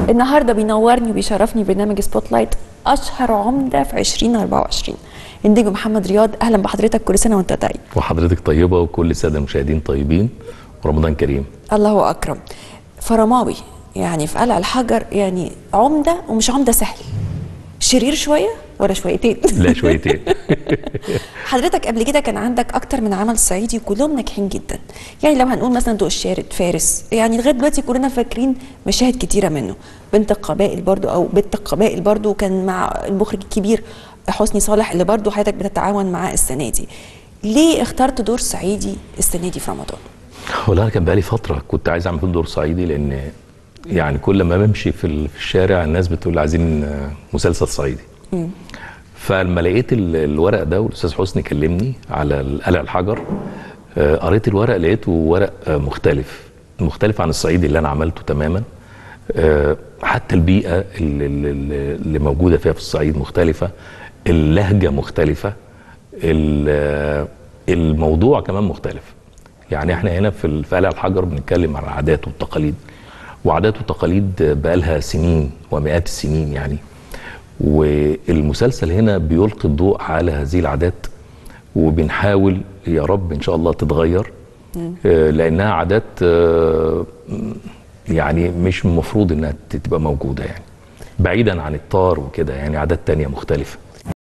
النهارده بينورني وبيشرفني برنامج سبوت لايت اشهر عمده في 2024 النجم محمد رياض اهلا بحضرتك كل سنه وانت طيب وحضرتك طيبه وكل الساده المشاهدين طيبين ورمضان كريم الله اكرم فرماوي يعني في قلع الحجر يعني عمده ومش عمده سهل شرير شويه ولا شويتين لا شويتين حضرتك قبل كده كان عندك اكتر من عمل صعيدي كلهم ناجحين جدا يعني لو هنقول مثلا ضوء الشارد فارس يعني لغايه دلوقتي كلنا فاكرين مشاهد كتيره منه بنت القبائل برضو او بنت القبائل برضو كان مع المخرج الكبير حسني صالح اللي برضو حضرتك بتتعاون معاه السنه دي ليه اخترت دور صعيدي السنه دي في رمضان والله انا كان بقالي فتره كنت عايز اعمل دور صعيدي لان يعني كل ما بمشي في ال- في الشارع الناس بتقول عايزين آه، مسلسل صعيدي فلما لقيت ال- الورق ده والاستاذ حسني كلمني على قلع الحجر آه، قريت الورق لقيته ورق آه، مختلف مختلف عن الصعيدي اللي انا عملته تماما آه، حتى البيئه اللي, اللي اللي موجوده فيها في الصعيد مختلفه اللهجه مختلفه ال- آه، الموضوع كمان مختلف يعني احنا هنا في ال- في قلع الحجر بنتكلم عن العادات والتقاليد وعادات وتقاليد بقالها سنين ومئات السنين يعني والمسلسل هنا بيلقي الضوء على هذه العادات وبنحاول يا رب ان شاء الله تتغير آه، لانها عادات آه، يعني مش المفروض انها تبقى موجوده يعني بعيدا عن الطار وكده يعني عادات تانية مختلفه